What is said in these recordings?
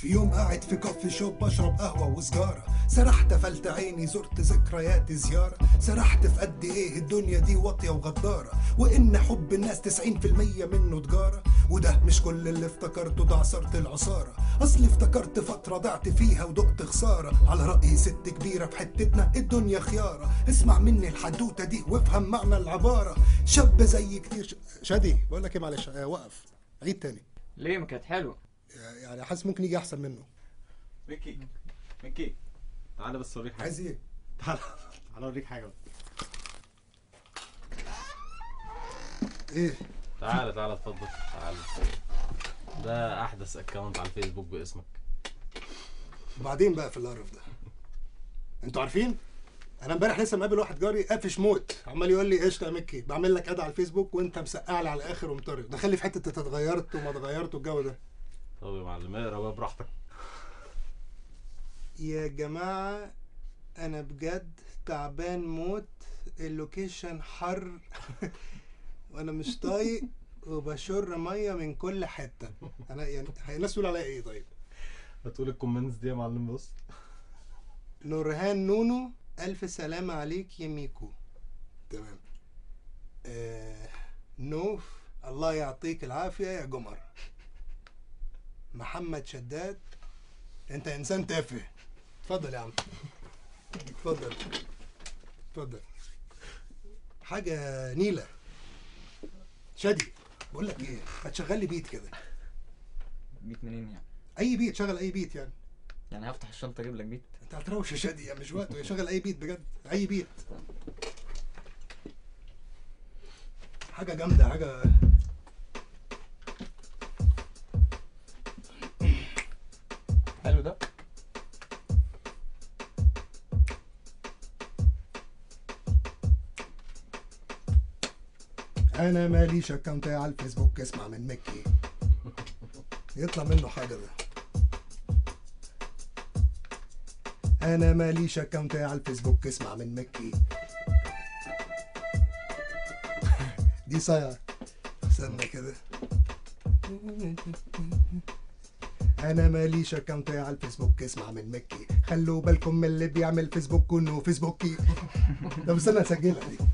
في يوم قاعد في كوفي شوب بشرب قهوة وسجارة سرحت قفلت عيني زرت ذكريات زيارة سرحت في قد ايه الدنيا دي واطية وغدارة وان حب الناس 90% منه تجارة وده مش كل اللي افتكرته ده عصرت العصارة اصلي افتكرت فترة ضعت فيها ودقت خسارة على رأي ست كبيرة في حتتنا الدنيا خيارة اسمع مني الحدوتة دي وافهم معنى العبارة شاب زي كتير ش... شادي بقول لك ايه معلش آه، وقف عيد تاني ليه ما كانت حلوه يعني حاسس ممكن يجي احسن منه ميكي ميكي تعالى بس اوريك حاجه عايز ايه تعالى تعالى اوريك حاجه ايه تعالى تعالى اتفضل تعالى ده احدث اكونت على الفيسبوك باسمك وبعدين بقى في القرف ده انتوا عارفين انا امبارح لسه مقابل واحد جاري قافش موت عمال يقول لي قشطه يا مكي بعمل لك اد على الفيسبوك وانت مسقع لي على الاخر ومطرب دخل لي في حته انت اتغيرت وما اتغيرت والجو ده طب يا معلم اقرا بقى براحتك يا جماعه انا بجد تعبان موت اللوكيشن حر وانا مش طايق وبشر ميه من كل حته انا يعني الناس تقول عليا ايه طيب هتقول الكومنتس دي يا معلم بص نورهان نونو ألف سلامة عليك يا ميكو تمام آه نوف الله يعطيك العافية يا جمر محمد شداد أنت إنسان تافه اتفضل يا عم اتفضل اتفضل حاجة نيلة شادي بقول لك ايه ما تشغل لي بيت كده بيت منين يعني اي بيت شغل اي بيت يعني يعني هفتح الشنطه اجيب لك بيت انت هتروش يا شادي يعني مش وقته شغل اي بيت بجد اي بيت حاجه جامده حاجه حلو ده انا ماليش اكونت على الفيسبوك اسمع من مكي يطلع منه حاجه ده انا ماليش اكونت على الفيسبوك اسمع من مكي دي صايعه استنى كده انا ماليش اكونت على الفيسبوك اسمع من مكي خلوا بالكم من اللي بيعمل فيسبوك انه فيسبوكي طب استنى اسجلها دي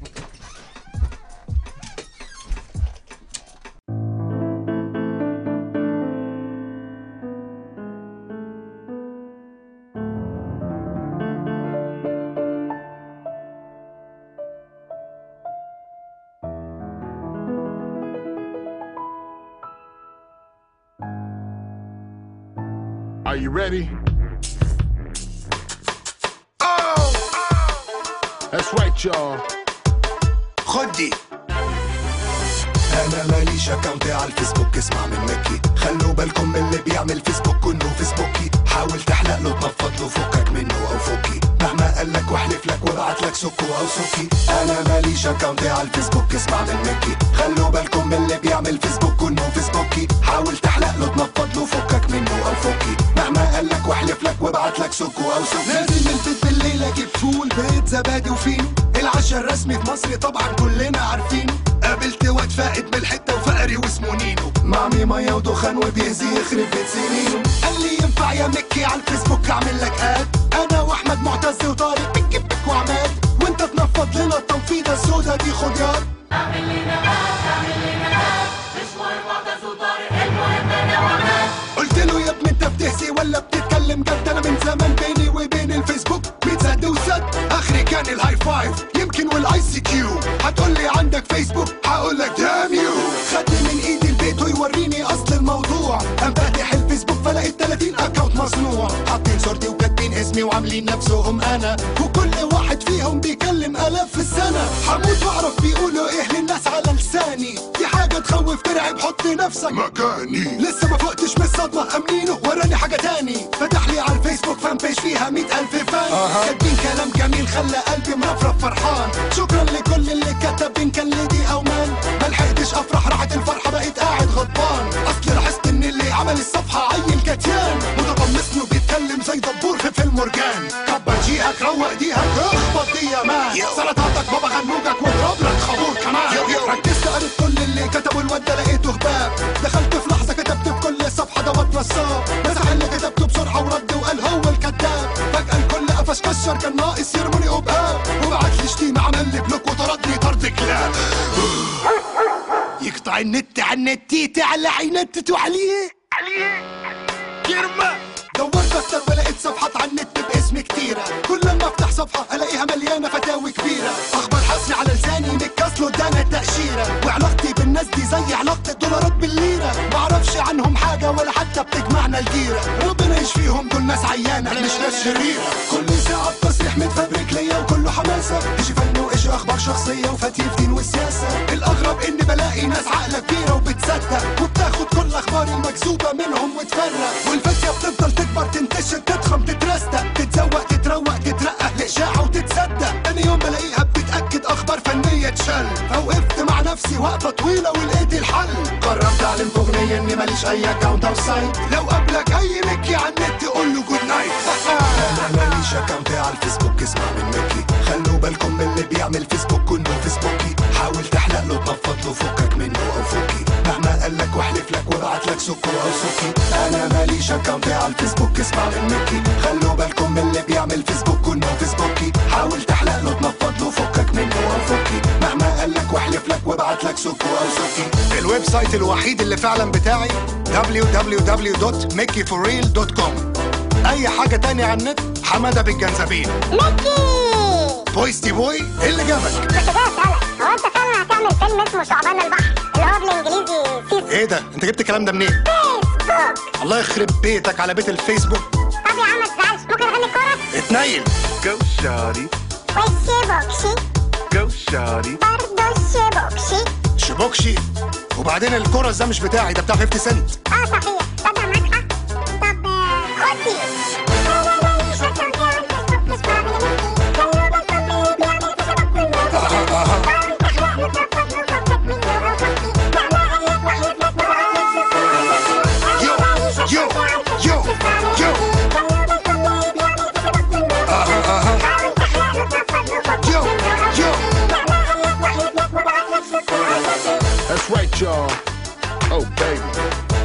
Are you ready? Oh! That's right, y'all. خدي انا ماليش اكونت على الفيسبوك اسمع من مكي خلوا بالكم من اللي بيعمل فيسبوك انه فيسبوكي حاول تحلق له تنفض له فكك منه او فكي مهما قال لك واحلف لك وابعت لك سكو او سكي انا ماليش اكونت على الفيسبوك اسمع من مكي خلوا بالكم من اللي بيعمل فيسبوك انه فيسبوكي حاول تحلق له تنفض له فكك منه او فكي مهما قال لك واحلف لك وابعت لك سكو او سكي نازل من البيت بالليل اجيب فول بيض زبادي وفينو العشاء الرسمي في مصر طبعا كلنا عارفينه قابلت واد فائد من الحته وفقري واسمه نينو معمي ميه ودخان وبيهزي يخرب بيت سنينه قال لي ينفع يا مكي على الفيسبوك اعمل لك اد انا واحمد معتز وطارق بك بك وعماد وانت تنفض لنا التنفيضه السودا دي خد ياد قلت له يا ابني انت بتهزي ولا بتتكلم جد انا من زمان بيني وبين الفيسبوك بيتزد وسد اخري كان الهاي فايف يمكن والاي سي كيو هتقول لي عندك فيسبوك هقول لك دام يو خدني من ايدي البيت ويوريني اصل الموضوع قام فاتح الفيسبوك فلقيت 30 اكونت مصنوع حاطين صورتي وكاتبين اسمي وعاملين نفسهم انا وكل واحد فيهم بيكلم الاف في السنه هموت واعرف بيقولوا ايه للناس على لساني دي حاجه تخوف ترعب حط نفسك مكاني لسه ما فقتش من الصدمة أمنينه وراني حاجة تاني فتح لي على الفيسبوك فان بيج فيها مئة ألف فان كاتبين كلام جميل خلى قلبي مرفرف فرحان شكرا لكل اللي كتب إن كان ليدي أو مان ملحقتش أفرح راحت الفرحة بقيت قاعد غضبان أصل لاحظت إن اللي عمل الصفحة عيل كتيان متقمصني وبيتكلم زي دبور في فيلم مرجان كبر جيهك روق ديهك اخبط دي يا مان سلطاتك بابا غنوجك واضرب لك خابور كمان ركزت قريت كل اللي كتبوا الواد ده لقيته هباب دخلت في لحظة كتبت في كل صفحة دوت نصاب مسح اللي كتبته ناقص يرموني قباب وبعت لي شتيمة عمل لي بلوك وطردني طرد كلاب يقطع النت على النتيت على عينتت وعليه عليه كرمة دورت اكتر ولقيت صفحات على النت باسم كتيرة كل لما افتح صفحة الاقيها مليانة فتاوي كبيرة اخبار حصري على لساني متكسلوا ادانا التأشيرة وعلاقتي بالناس دي زي علاقة الدولارات بالليرة معرفش عنهم حاجة ولا حتى بتجمعنا الجيرة ربنا يشفيهم دول ناس عيانة مش ناس شريرة كل ساعة بتصريح متفبرك ليا وكله حماسة ايش فن وايش اخبار شخصية وفتيف دين والسياسة الاغرب اني بلاقي ناس عقلة كبيرة وبتصدق وبتاخد كل الاخبار المكذوبة منهم وتفرق والفتية بتفضل تكبر تنتشر تضخم تترستق تتزوق تتروق تترقى لإشاعة وتتصدق تاني يوم بلاقيها بتتأكد أخبار فنية تشل فوقفت مع نفسي وقفة طويلة ولقيت الحل قررت أعلن في أغنية إني ماليش أي أكاونت أو سايت لو قابلك أي مكي على النت قول له جود نايت أنا ماليش أكاونت على الفيسبوك اسمع من مكي خلوا بالكم من اللي بيعمل فيسبوك كله فيسبوكي حاول تحلق له تنفض له فكك منه أو فكي مهما قال لك واحلف لك وابعت لك سكو أو سكي أنا ماليش أكاونت على الفيسبوك اسمع من مكي خلوا بالكم من اللي بيعمل فيسبوك كله فيسبوكي حاول تحلق له تنفض له فكك منه أو فكي مهما قال لك واحلف لك وابعت لك سكو أو سكي الويب سايت الوحيد اللي فعلا بتاعي www.mickeyforreal.com أي حاجة تانية على النت حمادة بن جنزبيل ميكي بويستي بوي إيه اللي جابك كنت جاي اسالك هو انت فعلا هتعمل فيلم اسمه ثعبان البحر اللي هو بالانجليزي سيس ايه ده انت جبت الكلام ده منين فيسبوك الله يخرب بيتك على بيت الفيسبوك طب يا عم ما تزعلش ممكن اغني كورس اتنيل Go shawty, وشي بوكشي go shawty. برضه شي بوكشي شبوكشي وبعدين الكورس ده مش بتاعي ده بتاع 50 سنت اه صحيح تصدق معاك حق طب آه، خد دي انا ماليش اكونت على الفيسبوك اسمع من ميكي خلوا بالكم من اللي بيعمل فيسبوك كله اها اها حاول تحلق له تنفض له فكك منه او فكي مهما قال لك واحلف لك وابعت لك سكو يو يو يو يو اها اها يو يو That's right, y'all. Oh, baby.